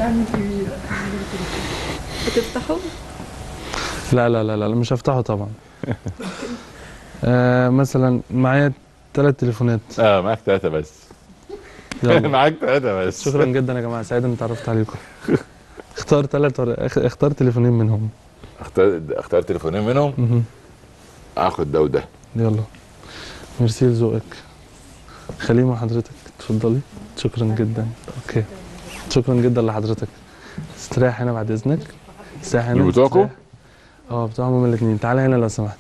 تعمل ايه هتفتحه لا لا لا لا مش هفتحه طبعا آه مثلا معايا ثلاث تليفونات اه معاك ثلاثة بس يلا معاك ثلاثة بس شكرا جدا يا جماعه سعيد اني اتعرفت عليكم اختار ثلاث اختار تليفونين منهم اختار اختار تليفونين منهم مهم. اخد ده وده يلا ميرسي لذوقك خليه مع حضرتك اتفضلي شكرا جدا اوكي شكرا جدا لحضرتك استريح هنا بعد اذنك استريح هنا اللي بتوعكم؟ استريح. اه بتوعهم هما الاثنين تعالى هنا لو سمحت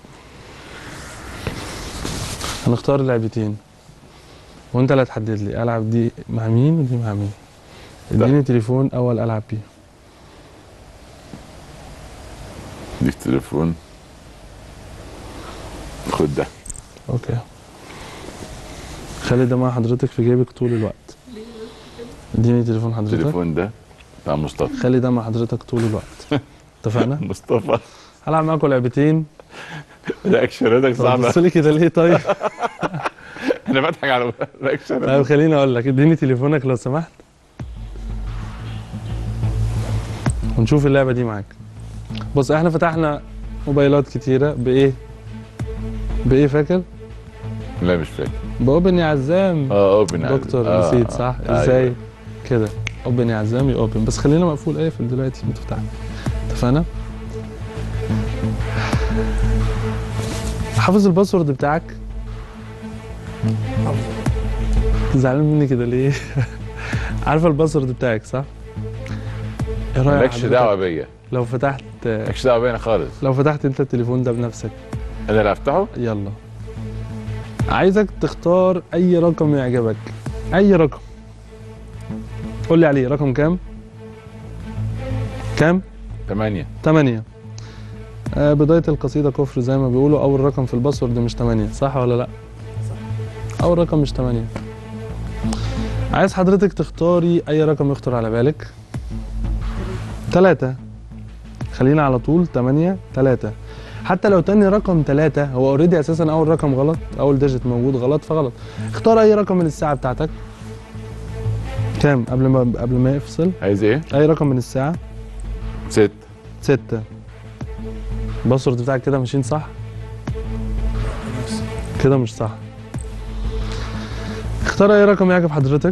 هنختار لعبتين وانت اللي هتحدد لي العب دي مع مين ودي مع مين اديني تليفون اول العب بيه ديك تليفون خد ده اوكي خلي ده مع حضرتك في جيبك طول الوقت اديني تليفون حضرتك التليفون ده بتاع مصطفى خلي ده مع حضرتك طول الوقت اتفقنا مصطفى هلعب معاكم لعبتين رياكشناتك صعبة بص لي كده ليه طيب انا بضحك على طيب رياكشن خليني اقول لك اديني تليفونك لو سمحت ونشوف اللعبه دي معاك بص احنا فتحنا موبايلات كتيره بايه بايه فاكر لا مش فاكر باوبن يا عزام اه اوبن دكتور آه، نسيت آه، صح آه، ازاي أيوة. كده اوبن يا عزام يا اوبن بس خلينا مقفول قافل دلوقتي مفتوح اتفقنا حافظ الباسورد بتاعك زعلان مني كده ليه عارفه الباسورد بتاعك صح ايه رايك مالكش حضرتك دعوة بيا لو فتحت مالكش دعوة بيا أنا خالص لو فتحت انت التليفون ده بنفسك انا اللي هفتحه يلا عايزك تختار اي رقم يعجبك اي رقم قول لي عليه رقم كام كام ثمانية 8 آه بداية القصيدة كفر زي ما بيقولوا أول رقم في الباسورد مش 8 صح ولا لأ؟ أول رقم مش 8 عايز حضرتك تختاري أي رقم يخطر على بالك تلاتة خلينا على طول 8 3 حتى لو تاني رقم 3 هو اوريدي اساسا اول رقم غلط اول ديجيت موجود غلط فغلط اختار اي رقم من الساعه بتاعتك كام قبل ما قبل ما يفصل عايز ايه؟ اي رقم من الساعه ست ستة الباسورد بتاعك كده ماشيين صح كده مش صح اختار اي رقم يعجب حضرتك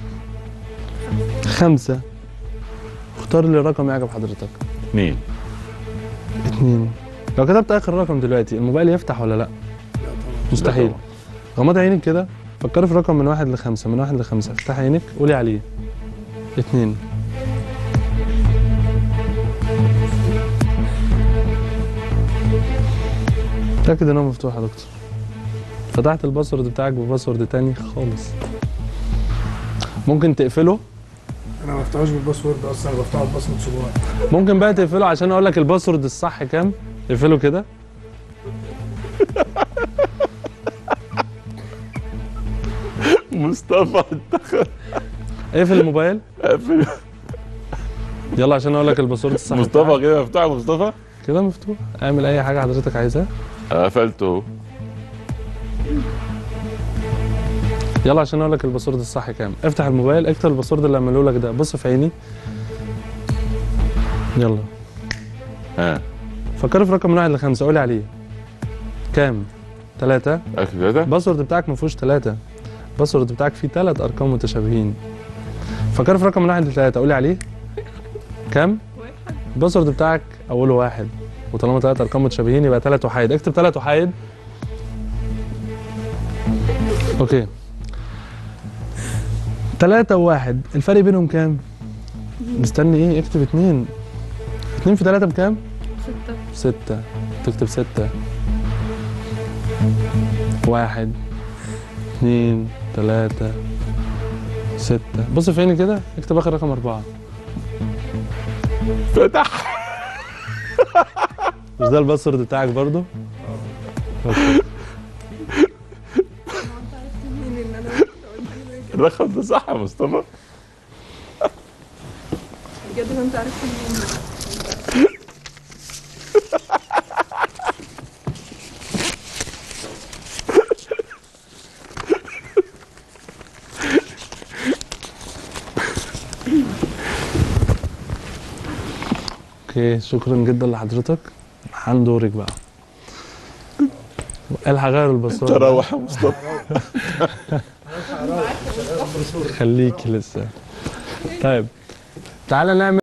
خمسة اختار لي رقم يعجب حضرتك اثنين اتنين لو كتبت اخر رقم دلوقتي الموبايل يفتح ولا لا مستحيل طبعا. غمض عينك كده فكري في رقم من واحد لخمسة من واحد لخمسة افتح عينك قولي عليه اتنين متأكد ان هو مفتوح يا دكتور فتحت الباسورد بتاعك بباسورد تاني خالص ممكن تقفله انا ما بفتحوش بالباسورد اصلا انا بفتحه ببصمه صباعي ممكن بقى تقفله عشان اقول لك الباسورد الصح كام اقفله كده مصطفى اقفل الموبايل قفل. يلا عشان اقول لك الباسورد الصح مصطفى بتاعك. كده مفتوح يا مصطفى كده مفتوح اعمل اي حاجه حضرتك عايزها قفلته يلا عشان اقول لك الباسورد الصح كام افتح الموبايل اكتب الباسورد اللي عملوه لك ده بص في عيني يلا ها فكري في رقم من واحد لخمسه قولي عليه كام ثلاثة اكل ثلاثة الباسورد بتاعك ما فيهوش ثلاثة الباسورد بتاعك فيه ثلاث ارقام متشابهين فكري في رقم من واحد لثلاثة قولي عليه كام الباسورد بتاعك اوله واحد وطالما ثلاث ارقام متشابهين يبقى ثلاث وحايد اكتب ثلاث وحايد اوكي ثلاثة وواحد الفرق بينهم كام؟ مستني ايه؟ اكتب اتنين اتنين في ثلاثة بكام؟ ستة ستة تكتب ستة واحد اتنين تلاتة ستة بص في عيني كده اكتب اخر رقم أربعة فتح مش ده الباسورد بتاعك برضو؟ أوكي. مين ان انا قلت لك الرقم ده صح يا مصطفى بجد ما انت عرفت منين اوكي شكرا جدا لحضرتك حان دورك بقى الحق غير الباسورد تروح يا مصطفى خليك لسه طيب تعالى نعمل